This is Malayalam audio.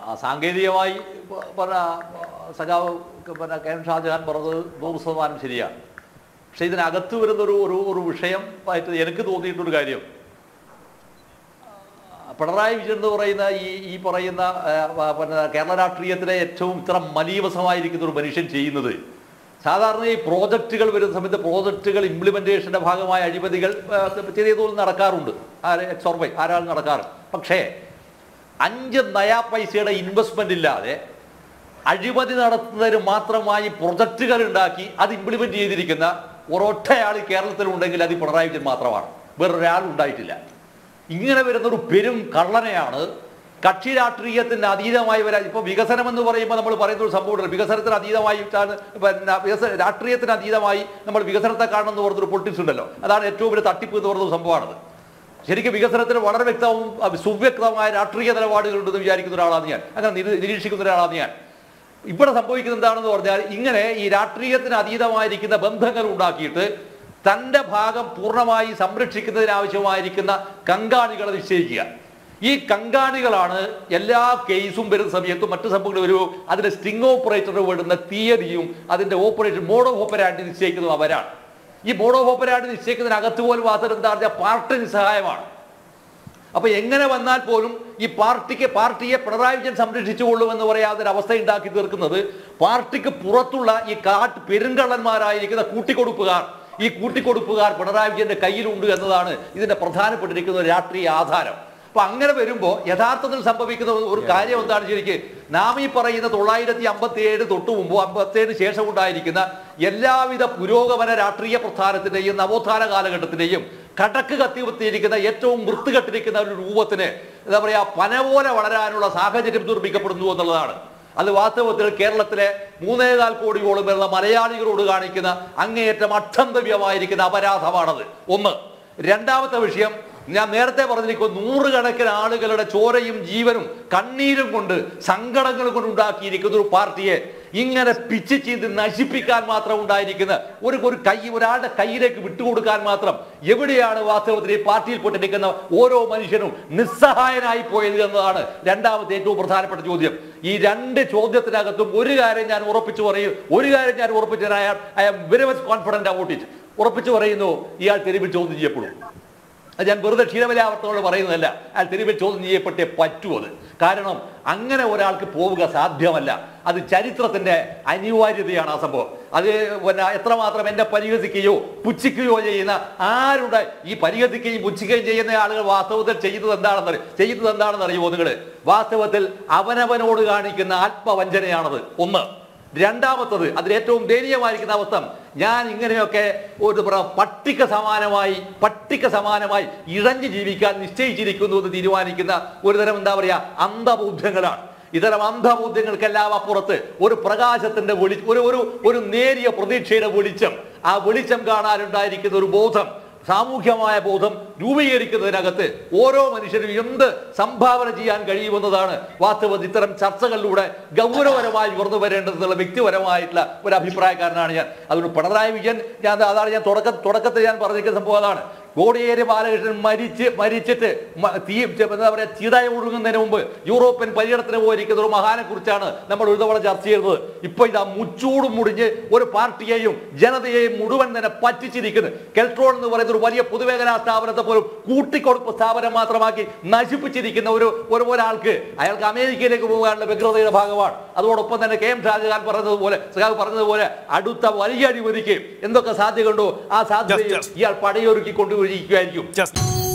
ആ സാങ്കേതികമായി പ- പറഞ്ഞ സഖാവ് പിന്നെ കെ എം ഷാജഹാൻ പറഞ്ഞത് നൂറ് ശതമാനം ശരിയാണ് പക്ഷെ ഇതിനകത്ത് വരുന്നൊരു ഒരു ഒരു വിഷയം ആയിട്ട് എനിക്ക് തോന്നിയിട്ടൊരു കാര്യം പിണറായി വിജയൻ എന്ന് പറയുന്ന ഈ ഈ പറയുന്ന ആ, ആ, പിന്നെ കേരള രാഷ്ട്രീയത്തിലെ ഏറ്റവും ഇത്ര മലീവസമായിരിക്കുന്ന ഒരു മനുഷ്യൻ ചെയ്യുന്നത് സാധാരണ ഈ പ്രോജക്റ്റുകൾ വരുന്ന സമയത്ത് പ്രോജക്റ്റുകൾ ഇംപ്ലിമെന്റേഷന്റെ ഭാഗമായ അഴിമതികൾ ആ, ചെറിയ തോതിൽ നടക്കാറുണ്ട് ആര് എക്സോർബൈ ആരാൾ നടക്കാറ് പക്ഷേ അഞ്ച് നയാ പൈസയുടെ ഇൻവെസ്റ്റ്മെന്റ് ഇല്ലാതെ അഴിമതി നടത്തുന്നതിന് മാത്രമായി പ്രൊജക്റ്റുകൾ ഉണ്ടാക്കി അത് ഇംപ്ലിമെന്റ് ചെയ്തിരിക്കുന്ന ഒരൊറ്റയാൾ ഈ കേരളത്തിലുണ്ടെങ്കിൽ അത് ഈ പിണറായി വിജയൻ മാത്രമാണ് വേറൊരാൾ ഉണ്ടായിട്ടില്ല ഇങ്ങനെ വരുന്ന ഒരു പെരും കള്ളനെയാണ് കക്ഷി രാഷ്ട്രീയത്തിന് അതീതമായി വരാൻ ഇപ്പൊ വികസനം എന്ന് പറയുമ്പോൾ നമ്മൾ പറയുന്ന ഒരു സംഭവമുണ്ട് വികസനത്തിന് അതീതമായിട്ടാണ് പിന്നെ വികസന രാഷ്ട്രീയത്തിന് അതീതമായി നമ്മൾ വികസനത്തെ കാണണമെന്ന് പറഞ്ഞൊരു പൊളിറ്റിക്സ് ഉണ്ടല്ലോ അതാണ് ഏറ്റവും വലിയ തട്ടിപ്പ് എന്ന് പറയുന്ന ഒരു സംഭവമാണത് ശരിക്കും വികസനത്തിന് വളരെ വ്യക്തവും അഹ് സുവ്യക്തമായ രാഷ്ട്രീയ നിലപാടുകളുണ്ടെന്ന് വിചാരിക്കുന്ന ഒരാളാണ് ഞാൻ അങ്ങനെ നിരീ- നിരീക്ഷിക്കുന്ന ഒരാളാണ് ഞാൻ ഇവിടെ സംഭവിക്കുന്നത് എന്താണെന്ന് പറഞ്ഞാൽ ഇങ്ങനെ ഈ രാഷ്ട്രീയത്തിന് അതീതമായിരിക്കുന്ന ബന്ധങ്ങൾ ഉണ്ടാക്കിയിട്ട് തന്റെ ഭാഗം പൂർണ്ണമായി സംരക്ഷിക്കുന്നതിനാവശ്യമായിരിക്കുന്ന കങ്കാണികളെ നിശ്ചയിക്കുക ഈ കങ്കാണികളാണ് എല്ലാ കേസും വരുന്ന സമയത്തും മറ്റു സംഭവങ്ങൾ വരുമ്പോൾ അതിന്റെ സ്റ്റിംഗ് ഓപ്പറേറ്റർ വിടുന്ന തീയതിയും അതിന്റെ ഓപ്പറേഷൻ മോഡ് ഓഫ് ഓപ്പറാൻഡ് നിശ്ചയിക്കുന്നതും അവരാണ് ഈ മോഡ് ഓഫ് ഓപ്പറാൻഡ് നിശ്ചയിക്കുന്നതിനകത്ത് പോലും വാസന എന്താ പറഞ്ഞാൽ പാർട്ടി നിസ്സഹായമാണ് അപ്പൊ എങ്ങനെ വന്നാൽ പോലും ഈ പാർട്ടിക്ക് പാർട്ടിയെ പിണറായി വിജയൻ സംരക്ഷിച്ചുകൊള്ളുമെന്ന് പറയാതെ ഒരു അവസ്ഥ ഉണ്ടാക്കി തീർക്കുന്നത് പാർട്ടിക്ക് പുറത്തുള്ള ഈ കാട്ട് പെരുങ്കള്ളന്മാരായിരിക്കുന്ന കൂട്ടിക്കൊടുപ്പുകാർ ഈ കൂട്ടിക്കൊടുപ്പുകാർ പിണറായി വിജയന്റെ കയ്യിലുണ്ട് എന്നതാണ് ഇതിന്റെ പ്രധാനപ്പെട്ടിരിക്കുന്ന ഒരു രാഷ്ട്രീയ ആധാരം അപ്പൊ അങ്ങനെ വരുമ്പോൾ യഥാർത്ഥത്തിൽ സംഭവിക്കുന്ന ഒരു കാര്യം എന്താണ് ശരിക്ക് നാം ഈ പറയുന്ന തൊള്ളായിരത്തി അമ്പത്തി ഏഴ് തൊട്ട് മുമ്പ് അമ്പത്തേഴ് ശേഷം ഉണ്ടായിരിക്കുന്ന എല്ലാവിധ പുരോഗമന രാഷ്ട്രീയ പ്രസ്ഥാനത്തിന്റെയും നവോത്ഥാന കാലഘട്ടത്തിന്റെയും കടക്ക് കത്തിവത്തിയിരിക്കുന്ന ഏറ്റവും വൃത്തികെട്ടിരിക്കുന്ന ഒരു രൂപത്തിന് എന്താ പറയാ പന പോലെ വളരാനുള്ള സാഹചര്യം നിർമ്മിക്കപ്പെടുന്നു എന്നുള്ളതാണ് അത് വാസ്തവത്തിൽ കേരളത്തിലെ മൂന്നേകാൽ കോടിയോളം വരുന്ന മലയാളികളോട് കാണിക്കുന്ന അങ്ങേയറ്റം അക്ഷന്തവ്യമായിരിക്കുന്ന അപരാധമാണത് ഒന്ന് രണ്ടാമത്തെ വിഷയം ഞാൻ നേരത്തെ പറഞ്ഞിരിക്കും നൂറുകണക്കിന് ആളുകളുടെ ചോരയും ജീവനും കണ്ണീരും കൊണ്ട് സങ്കടങ്ങൾ കൊണ്ട് ഉണ്ടാക്കിയിരിക്കുന്ന ഒരു പാർട്ടിയെ ഇങ്ങനെ പിച്ച് ചെയ്ത് നശിപ്പിക്കാൻ മാത്രം ഉണ്ടായിരിക്കുന്ന ഒരു ഒരു കൈ ഒരാളുടെ കയ്യിലേക്ക് വിട്ടുകൊടുക്കാൻ മാത്രം എവിടെയാണ് വാസ്തവത്തിൽ ഈ പാർട്ടിയിൽ പെട്ടിരിക്കുന്ന ഓരോ മനുഷ്യനും നിസ്സഹായനായി പോയത് എന്നതാണ് രണ്ടാമത്തെ ഏറ്റവും പ്രധാനപ്പെട്ട ചോദ്യം ഈ രണ്ട് ചോദ്യത്തിനകത്തും ഒരു കാര്യം ഞാൻ ഉറപ്പിച്ചു പറയും ഒരു കാര്യം ഞാൻ ഉറപ്പിച്ചു I am very much confident about it ഉറപ്പിച്ചു പറയുന്നു ഇയാൾ തെരുവിൽ ചോദ്യം ചെയ്യപ്പെടും അത് ഞാൻ വെറുതെ ക്ഷീരവലാവർത്തനോട് പറയുന്നതല്ല അയാൾ തെരുവിൽ ചോദ്യം ചെയ്യപ്പെട്ടേ പറ്റൂ അത് കാരണം അങ്ങനെ ഒരാൾക്ക് പോവുക സാധ്യമല്ല അത് ചരിത്രത്തിന്റെ അനിവാര്യതയാണ് ആ സംഭവം അത് പിന്നെ എത്രമാത്രം എന്നെ പരിഹസിക്കുകയോ പുച്ഛിക്കുകയോ ചെയ്യുന്ന ആരുടെ ഈ പരിഹസിക്കുകയും പുച്ഛിക്കുകയും ചെയ്യുന്ന ആളുകൾ വാസ്തവത്തിൽ ചെയ്യുന്നത് എന്താണെന്ന് ചെയ്യുന്നത് എന്താണെന്ന് അറിയുമോ നിങ്ങൾ വാസ്തവത്തിൽ അവനവനോട് കാണിക്കുന്ന ആത്മവഞ്ചനയാണത് ഒന്ന് രണ്ടാമത്തത് അതിൽ ഏറ്റവും ദയനീയമായിരിക്കുന്ന അവസ്ഥ ഞാൻ ഇങ്ങനെയൊക്കെ ഒരു പ്ര- പട്ടിക സമാനമായി പട്ടിക സമാനമായി ഇഴഞ്ഞു ജീവിക്കാൻ നിശ്ചയിച്ചിരിക്കുന്നു എന്ന് തീരുമാനിക്കുന്ന ഒരു തരം എന്താ പറയാ അന്ധബോധ്യങ്ങളാണ് ഇത്തരം അന്ധബോധ്യങ്ങൾക്കെല്ലാം അപ്പുറത്ത് ഒരു പ്രകാശത്തിന്റെ വെളി ഒരു ഒരു ഒരു നേരിയ പ്രതീക്ഷയുടെ വെളിച്ചം ആ വെളിച്ചം കാണാനുണ്ടായിരിക്കുന്ന ഒരു ബോധം സാമൂഹ്യമായ ബോധം രൂപീകരിക്കുന്നതിനകത്ത് ഓരോ മനുഷ്യരും എന്ത് സംഭാവന ചെയ്യാൻ കഴിയുമെന്നതാണ് വാസ്തവത്തിൽ ഇത്തരം ചർച്ചകളിലൂടെ ഗൗരവപരമായി ഉയർന്നു വരേണ്ടതെന്നുള്ള വ്യക്തിപരമായിട്ടുള്ള ഒരു അഭിപ്രായക്കാരനാണ് ഞാൻ അതുകൊണ്ട് പിണറായി വിജയൻ ഞാൻ അതാണ് ഞാൻ തുടക്ക തുടക്കത്തിൽ ഞാൻ പറഞ്ഞിരിക്കുന്ന സംഭവം അതാണ് കോടിയേരി ബാലകൃഷ്ണൻ മരിച്ച് മരിച്ചിട്ട് മ- തീ എന്താ പറയുക ചീടായി ഒഴുകുന്നതിന് മുമ്പ് യൂറോപ്യൻ പര്യടനത്തിന് പോയിരിക്കുന്ന ഒരു മഹാനെ കുറിച്ചാണ് നമ്മൾ ഒരു തവണ ചർച്ച ചെയ്തത് ഇപ്പൊ ഇതാ മുച്ചൂടും മുടിഞ്ഞ് ഒരു പാർട്ടിയെയും ജനതയെയും മുഴുവൻ തന്നെ പറ്റിച്ചിരിക്കുന്നു കെൽട്രോൺ എന്ന് പറയുന്ന ഒരു വലിയ പൊതുമേഖലാ സ്ഥാപനത്തെ പോലും കൂട്ടിക്കൊടുപ്പ് സ്ഥാപനം മാത്രമാക്കി നശിപ്പിച്ചിരിക്കുന്ന ഒരു ഒരു ഒരാൾക്ക് അയാൾക്ക് അമേരിക്കയിലേക്ക് പോകാനുള്ള വ്യഗ്രതയുടെ ഭാഗമാണ് അതോടൊപ്പം തന്നെ കെ എം ഷാജഹാൻ പറഞ്ഞതുപോലെ സഖാവ് പറഞ്ഞതുപോലെ അടുത്ത വലിയ അഴിമതിക്ക് എന്തൊക്കെ സാധ്യതയുണ്ടോ ആ സാധ്യതയും Just- just. ഇയാൾ പടയൊരുക്കി കൊണ്ടുപോയിരിക്കുമായിരിക്കും ജസ്റ്റ്